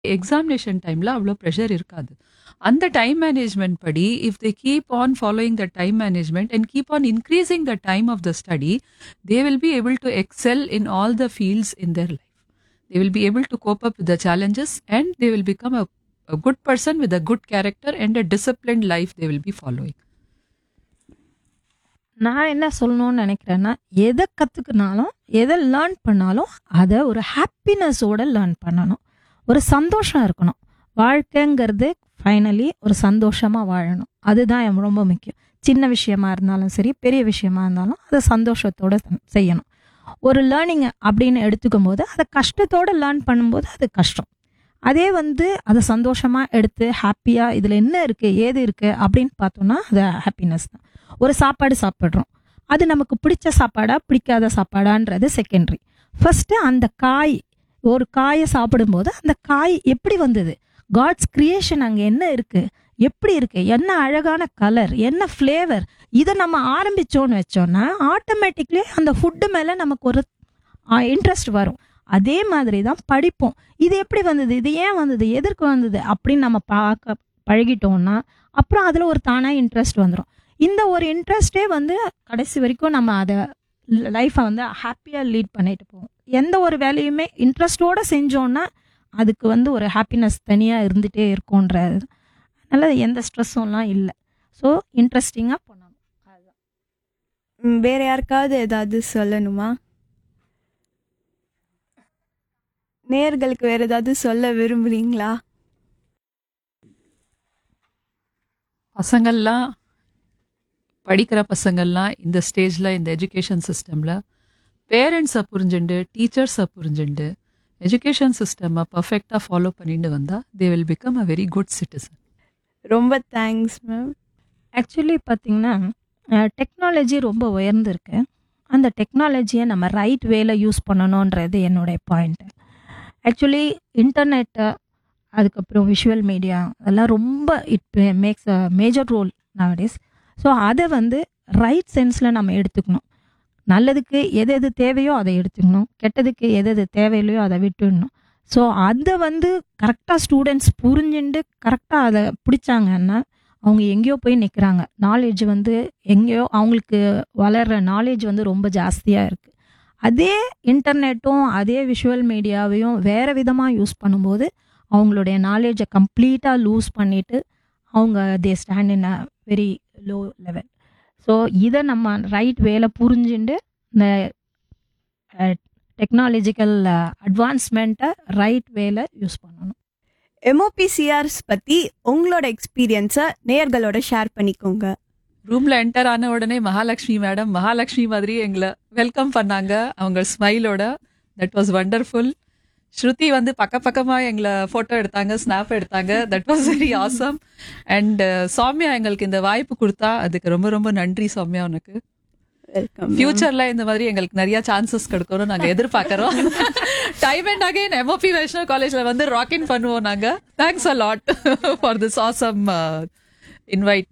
examination டைம்ல அவ்வளோ pressure இருக்காது அந்த டைம் மேனேஜ்மெண்ட் படி if they keep on following the time management and keep on increasing the time of the study they will be able to excel in all the fields in their life they will be able to cope up with the challenges and they will become a, a good person with a good character and a disciplined life they will be following நான் என்ன சொல்லணும்னு நினைக்கிறேன்னா எதை கற்றுக்கினாலும் எதை learn பண்ணாலும் அதை ஒரு ஹாப்பினஸோட learn பண்ணணும் ஒரு சந்தோஷம் இருக்கணும் வாழ்க்கைங்கிறது ஃபைனலி ஒரு சந்தோஷமாக வாழணும் அதுதான் எம் ரொம்ப முக்கியம் சின்ன விஷயமா இருந்தாலும் சரி பெரிய விஷயமா இருந்தாலும் அதை சந்தோஷத்தோட தன்- செய்யணும் ஒரு லேர்னிங் அப்படின்னு எடுத்துக்கும் போது அதை கஷ்டத்தோட லேர்ன் பண்ணும்போது அது கஷ்டம் அதே வந்து அதை சந்தோஷமாக எடுத்து ஹாப்பியாக இதில் என்ன இருக்குது ஏது இருக்குது அப்படின்னு பார்த்தோம்னா அது ஹாப்பினஸ் தான் ஒரு சாப்பாடு சாப்பிட்றோம் அது நமக்கு பிடிச்ச சாப்பாடா பிடிக்காத சாப்பாடான்றது செகண்டரி ஃபர்ஸ்ட் அந்த காய் ஒரு காயை சாப்பிடும்போது அந்த காய் எப்படி வந்தது காட்ஸ் கிரியேஷன் அங்கே என்ன இருக்கு எப்படி இருக்கு என்ன அழகான கலர் என்ன ஃப்ளேவர் இதை நம்ம ஆரம்பிச்சோன்னு வச்சோம்னா ஆட்டோமேட்டிக்லி அந்த ஃபுட்டு மேலே நமக்கு ஒரு இன்ட்ரெஸ்ட் வரும் அதே மாதிரி தான் படிப்போம் இது எப்படி வந்தது இது ஏன் வந்தது எதற்கு வந்தது அப்படின்னு நம்ம பார்க்க பழகிட்டோம்னா அப்புறம் அதில் ஒரு தானாக இன்ட்ரெஸ்ட் வந்துடும் இந்த ஒரு இன்ட்ரெஸ்டே வந்து கடைசி வரைக்கும் நம்ம அதை லைஃப்பை வந்து ஹாப்பியாக லீட் பண்ணிட்டு போவோம் எந்த ஒரு வேலையுமே இன்ட்ரெஸ்டோடு செஞ்சோன்னா அதுக்கு வந்து ஒரு ஹாப்பினஸ் தனியாக இருந்துகிட்டே இருக்கும்ன்றது அதனால் எந்த ஸ்ட்ரெஸ்ஸும்லாம் இல்லை ஸோ இன்ட்ரெஸ்டிங்காக பண்ணணும் அதுதான் ம், வேற யாருக்காவது ஏதாவது சொல்லணுமா நேயர்களுக்கு வேற ஏதாவது சொல்ல விரும்புறீங்களா பசங்கள்லாம் படிக்கிற பசங்கள்லாம் இந்த ஸ்டேஜில் இந்த எஜுகேஷன் சிஸ்டமில் பேரண்ட்ஸை புரிஞ்சுண்டு டீச்சர்ஸை புரிஞ்சுண்டு எஜுகேஷன் சிஸ்டமை பர்ஃபெக்டாக ஃபாலோ பண்ணிட்டு வந்தால் they will become a very good citizen ரொம்ப தேங்க்ஸ் மேம் ஆக்சுவலி பார்த்தீங்கன்னா டெக்னாலஜி ரொம்ப உயர்ந்திருக்கு அந்த டெக்னாலஜியை நம்ம ரைட் வேல யூஸ் பண்ணணுன்றது என்னுடைய பாயிண்ட்டு ஆக்சுவலி இன்டர்நெட்டு அதுக்கப்புறம் விஷுவல் மீடியா அதெல்லாம் ரொம்ப it makes a major role nowadays so அதை வந்து ரைட் சென்ஸில் நம்ம எடுத்துக்கணும் நல்லதுக்கு எது எது தேவையோ அதை எடுத்துக்கணும் கெட்டதுக்கு எது எது தேவையில்லையோ அதை விட்டுடணும் ஸோ அதை வந்து கரெக்டாக ஸ்டூடெண்ட்ஸ் புரிஞ்சுண்டு கரெக்டாக அதை பிடிச்சாங்கன்னா அவங்க எங்கேயோ போய் நிற்கிறாங்க நாலேஜ் வந்து எங்கேயோ அவங்களுக்கு வளர்கிற நாலேஜ் வந்து ரொம்ப ஜாஸ்தியாக இருக்குது அதே இன்டர்நெட்டும் அதே விஷுவல் மீடியாவையும் வேறு விதமாக யூஸ் பண்ணும்போது அவங்களுடைய நாலேஜை கம்ப்ளீட்டாக லூஸ் பண்ணிவிட்டு அவங்க they stand in a very low level so இதை நம்ம ரைட் வேலை புரிஞ்சுண்டு இந்த டெக்னாலஜிக்கல் அட்வான்ஸ்மெண்ட்டை ரைட் வேலை யூஸ் பண்ணணும் எம்ஓபிசிஆர்ஸ் பத்தி உங்களோட எக்ஸ்பீரியன்ஸை நேயர்களோட ஷேர் பண்ணிக்கோங்க ரூமில் என்டர் ஆன உடனே மகாலட்சுமி மேடம் மகாலட்சுமி மாதிரி எங்களை வெல்கம் பண்ணாங்க அவங்க ஸ்மைலோட தட் வாஸ் வண்டர்ஃபுல் ஸ்ருதி வந்து பக்க பக்கமாக எங்களை ஃபோட்டோ எடுத்தாங்க ஸ்னாப் எடுத்தாங்க that was very awesome and Soumya எங்களுக்கு இந்த வாய்ப்பு கொடுத்தா அதுக்கு ரொம்ப ரொம்ப நன்றி சௌமியா உனக்கு வெல்கம் ஃபியூச்சர்ல இந்த மாதிரி எங்களுக்கு நிறைய சான்சஸ் கிடைக்கும்னு நாங்க எதிர்பார்க்கறோம் time and again MOP Vaishnav காலேஜ்ல வந்து ராக்கின் பண்ணுவோம் நாங்க thanks a lot for this awesome invite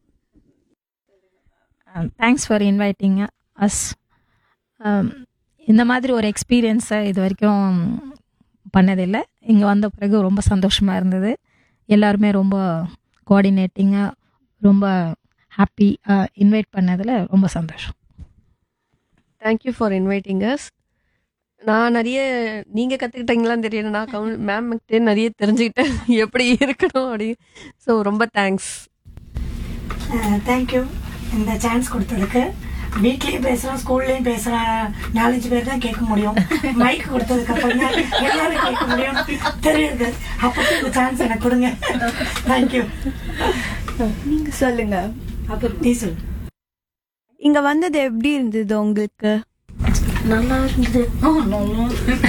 thanks for inviting us இந்த மாதிரி ஒரு எக்ஸ்பீரியன்ஸை இது வரைக்கும் பண்ணதில்லை இங்கே வந்த பிறகு ரொம்ப சந்தோஷமாக இருந்தது எல்லாருமே ரொம்ப கோஆர்டினேட்டிங்காக ரொம்ப ஹாப்பி இன்வைட் பண்ணதில் ரொம்ப சந்தோஷம் தேங்க்யூ ஃபார் இன்வைட்டிங் அஸ் நான் நிறைய நீங்கள் கற்றுக்கிட்டீங்களான்னு தெரியல நான் கவுன் மேம்கிட்டே நிறைய தெரிஞ்சுக்கிட்டேன் எப்படி இருக்கணும் அப்படி ஸோ ரொம்ப தேங்க்ஸ் தேங்க்யூ இந்த சான்ஸ் கொடுத்ததுக்கு வீட்லயும் பேசுறோம் ஸ்கூல்லயும் பேசுற நாலஞ்சு பேர் தான் கேட்க முடியும் மைக் கொடுத்ததுக்கு அப்புறம் தான் எல்லாரும் கேட்க முடியும் தெரியுது அப்போ இந்த சான்ஸ் எனக்கு கொடுங்க தேங்க்யூ நீங்க சொல்லுங்க அப்போ நீ சொல்லு இங்க வந்தது எப்படி இருந்தது உங்களுக்கு நல்லா இருந்தது ஓ, நல்லா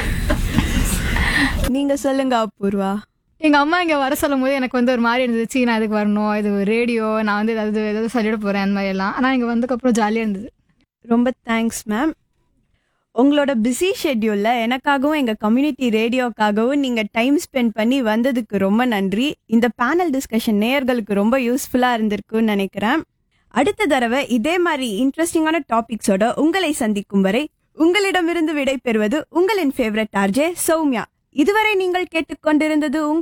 நீங்க சொல்லுங்க அபூர்வா எங்கள் அம்மா இங்கே வர சொல்லும் போது எனக்கு வந்து ஒரு மாதிரி இருந்துச்சு நான் இதுக்கு வரணும் இது ரேடியோ நான் வந்து ஏதாவது ஏதாவது சொல்லிட போகிறேன் அந்த மாதிரி எல்லாம் ஆனால் இங்கே வந்ததுக்கப்புறம் ஜாலியாக இருந்தது ரொம்ப தேங்க்ஸ் மேம் உங்களோட பிஸி ஷெட்யூல்ல எனக்காகவும் எங்க கம்யூனிட்டி ரேடியோக்காகவும் நீங்க டைம் ஸ்பெண்ட் பண்ணி வந்ததுக்கு ரொம்ப நன்றி இந்த பேனல் டிஸ்கஷன் நேயர்களுக்கு ரொம்ப யூஸ்ஃபுல்லா இருந்திருக்கும்னு நினைக்கிறேன் அடுத்த தடவை இதே மாதிரி இன்ட்ரெஸ்டிங்கான டாபிக்ஸோட உங்களை சந்திக்கும் வரை உங்களிடமிருந்து விடை பெறுவது உங்களின் ஃபேவரட் ஆர்ஜே சௌமியா இதுவரை நீங்கள் கேட்டுக்கொண்டிருந்தது உங்கள்